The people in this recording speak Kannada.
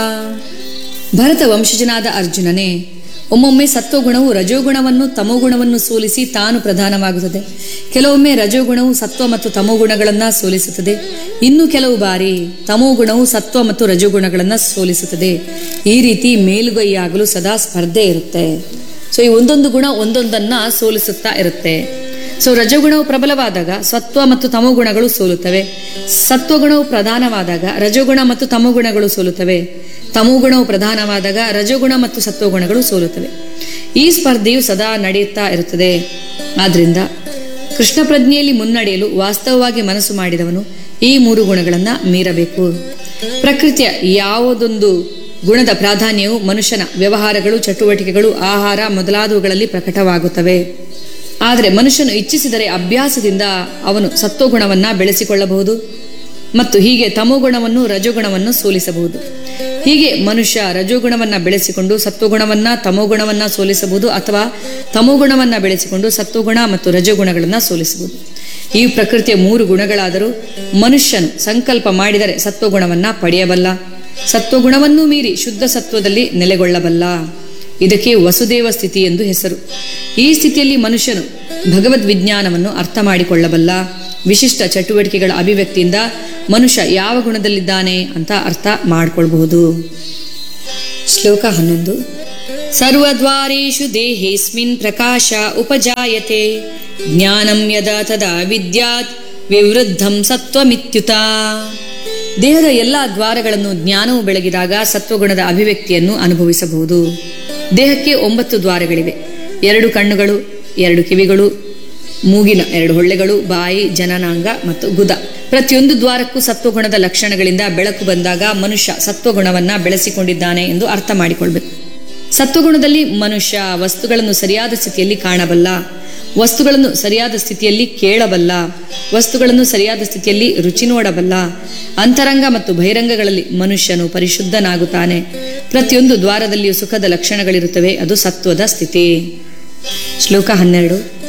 ಭರತ ವಂಶಜನಾದ ಅರ್ಜುನನೇ ಒಮ್ಮೊಮ್ಮೆ ಸತ್ವಗುಣವು ರಜೋಗುಣವನ್ನು ತಮೋಗುಣವನ್ನು ಸೋಲಿಸಿ ತಾನು ಪ್ರಧಾನವಾಗುತ್ತದೆ ಕೆಲವೊಮ್ಮೆ ರಜೋಗುಣವು ಸತ್ವ ಮತ್ತು ತಮೋಗುಣಗಳನ್ನು ಸೋಲಿಸುತ್ತದೆ ಇನ್ನು ಕೆಲವು ಬಾರಿ ತಮೋಗುಣವು ಸತ್ವ ಮತ್ತು ರಜೋಗುಣಗಳನ್ನು ಸೋಲಿಸುತ್ತದೆ ಈ ರೀತಿ ಮೇಲುಗೈಯಾಗಲು ಸದಾ ಸ್ಪರ್ಧೆ ಇರುತ್ತೆ ಸೊ ಈ ಒಂದೊಂದು ಗುಣ ಒಂದೊಂದನ್ನ ಸೋಲಿಸುತ್ತಾ ಇರುತ್ತೆ ಸೊ ರಜೋಗುಣವು ಪ್ರಬಲವಾದಾಗ ಸತ್ವ ಮತ್ತು ತಮೋಗುಣಗಳು ಸೋಲುತ್ತವೆ ಸತ್ವಗುಣವು ಪ್ರಧಾನವಾದಾಗ ರಜೋಗುಣ ಮತ್ತು ತಮೋಗುಣಗಳು ಸೋಲುತ್ತವೆ ತಮೋಗುಣವು ಪ್ರಧಾನವಾದಾಗ ರಜೋಗುಣ ಮತ್ತು ಸತ್ವಗುಣಗಳು ಸೋಲುತ್ತವೆ ಈ ಸ್ಪರ್ಧೆಯು ಸದಾ ನಡೆಯುತ್ತಾ ಇರುತ್ತದೆ ಆದ್ರಿಂದ ಕೃಷ್ಣ ಪ್ರಜ್ಞೆಯಲ್ಲಿ ಮುನ್ನಡೆಯಲು ವಾಸ್ತವವಾಗಿ ಮನಸ್ಸು ಮಾಡಿದವನು ಈ ಮೂರು ಗುಣಗಳನ್ನು ಮೀರಬೇಕು ಪ್ರಕೃತಿಯ ಯಾವುದೊಂದು ಗುಣದ ಪ್ರಾಧಾನ್ಯವು ಮನುಷ್ಯನ ವ್ಯವಹಾರಗಳು ಚಟುವಟಿಕೆಗಳು ಆಹಾರ ಮೊದಲಾದವುಗಳಲ್ಲಿ ಪ್ರಕಟವಾಗುತ್ತವೆ ಆದರೆ ಮನುಷ್ಯನು ಇಚ್ಛಿಸಿದರೆ ಅಭ್ಯಾಸದಿಂದ ಅವನು ಸತ್ವಗುಣವನ್ನ ಬೆಳೆಸಿಕೊಳ್ಳಬಹುದು ಮತ್ತು ಹೀಗೆ ತಮೋಗುಣವನ್ನು ರಜೋಗುಣವನ್ನು ಸೋಲಿಸಬಹುದು ಹೀಗೆ ಮನುಷ್ಯ ರಜೋಗುಣವನ್ನ ಬೆಳೆಸಿಕೊಂಡು ಸತ್ವಗುಣವನ್ನ ತಮೋಗುಣವನ್ನ ಸೋಲಿಸಬಹುದು ಅಥವಾ ತಮೋಗುಣವನ್ನ ಬೆಳೆಸಿಕೊಂಡು ಸತ್ವಗುಣ ಮತ್ತು ರಜೋಗುಣಗಳನ್ನ ಸೋಲಿಸಬಹುದು ಈ ಪ್ರಕೃತಿಯ ಮೂರು ಗುಣಗಳಾದರೂ ಮನುಷ್ಯನು ಸಂಕಲ್ಪ ಮಾಡಿದರೆ ಸತ್ವಗುಣವನ್ನ ಪಡೆಯಬಲ್ಲ ಸತ್ವಗುಣವನ್ನು ಮೀರಿ ಶುದ್ಧ ಸತ್ವದಲ್ಲಿ ನೆಲೆಗೊಳ್ಳಬಲ್ಲ ಇದಕ್ಕೆ ವಸುದೇವ ಸ್ಥಿತಿ ಎಂದು ಹೆಸರು ಈ ಸ್ಥಿತಿಯಲ್ಲಿ ಮನುಷ್ಯನು ಭಗವದ್ ವಿಜ್ಞಾನವನ್ನು ಅರ್ಥ ಮಾಡಿಕೊಳ್ಳಬಲ್ಲ ವಿಶಿಷ್ಟ ಚಟುವಟಿಕೆಗಳ ಅಭಿವ್ಯಕ್ತಿಯಿಂದ ಮನುಷ್ಯ ಯಾವ ಗುಣದಲ್ಲಿದ್ದಾನೆ ಅಂತ ಅರ್ಥ ಮಾಡಿಕೊಳ್ಬಹುದು ಶ್ಲೋಕ ಹನ್ನೊಂದು ಸರ್ವದ್ವಾರೇಷು ದೇಹೇಸ್ಮಿನ್ ಪ್ರಕಾಶ ಉಪಜಾಯತೆ ಜ್ಞಾನಂ ಯದಾ ತದಾ ವಿದ್ಯಾತ್ ವಿವೃದ್ಧಂ ಸತ್ವಮಿತ್ಯುತ ದೇಹದ ಎಲ್ಲ ದ್ವಾರಗಳನ್ನು ಜ್ಞಾನವು ಬೆಳಗಿದಾಗ ಸತ್ವಗುಣದ ಅಭಿವ್ಯಕ್ತಿಯನ್ನು ಅನುಭವಿಸಬಹುದು ದೇಹಕ್ಕೆ ಒಂಬತ್ತು ದ್ವಾರಗಳಿವೆ ಎರಡು ಕಣ್ಣುಗಳು ಎರಡು ಕಿವಿಗಳು ಮೂಗಿನ ಎರಡು ಹೊಳ್ಳೆಗಳು ಬಾಯಿ ಜನನಾಂಗ ಮತ್ತು ಗುದ ಪ್ರತಿಯೊಂದು ದ್ವಾರಕ್ಕೂ ಸತ್ವಗುಣದ ಲಕ್ಷಣಗಳಿಂದ ಬೆಳಕು ಬಂದಾಗ ಮನುಷ್ಯ ಸತ್ವಗುಣವನ್ನ ಬೆಳೆಸಿಕೊಂಡಿದ್ದಾನೆ ಎಂದು ಅರ್ಥ ಮಾಡಿಕೊಳ್ಬೇಕು ಸತ್ವಗುಣದಲ್ಲಿ ಮನುಷ್ಯ ವಸ್ತುಗಳನ್ನು ಸರಿಯಾದ ಸ್ಥಿತಿಯಲ್ಲಿ ಕಾಣಬಲ್ಲ ವಸ್ತುಗಳನ್ನು ಸರಿಯಾದ ಸ್ಥಿತಿಯಲ್ಲಿ ಕೇಳಬಲ್ಲ ವಸ್ತುಗಳನ್ನು ಸರಿಯಾದ ಸ್ಥಿತಿಯಲ್ಲಿ ರುಚಿ ನೋಡಬಲ್ಲ ಅಂತರಂಗ ಮತ್ತು ಬಹಿರಂಗಗಳಲ್ಲಿ ಮನುಷ್ಯನು ಪರಿಶುದ್ಧನಾಗುತ್ತಾನೆ ಪ್ರತಿಯೊಂದು ದ್ವಾರದಲ್ಲಿಯೂ ಸುಖದ ಲಕ್ಷಣಗಳಿರುತ್ತವೆ ಅದು ಸತ್ವದ ಸ್ಥಿತಿ ಶ್ಲೋಕ ಹನ್ನೆರಡು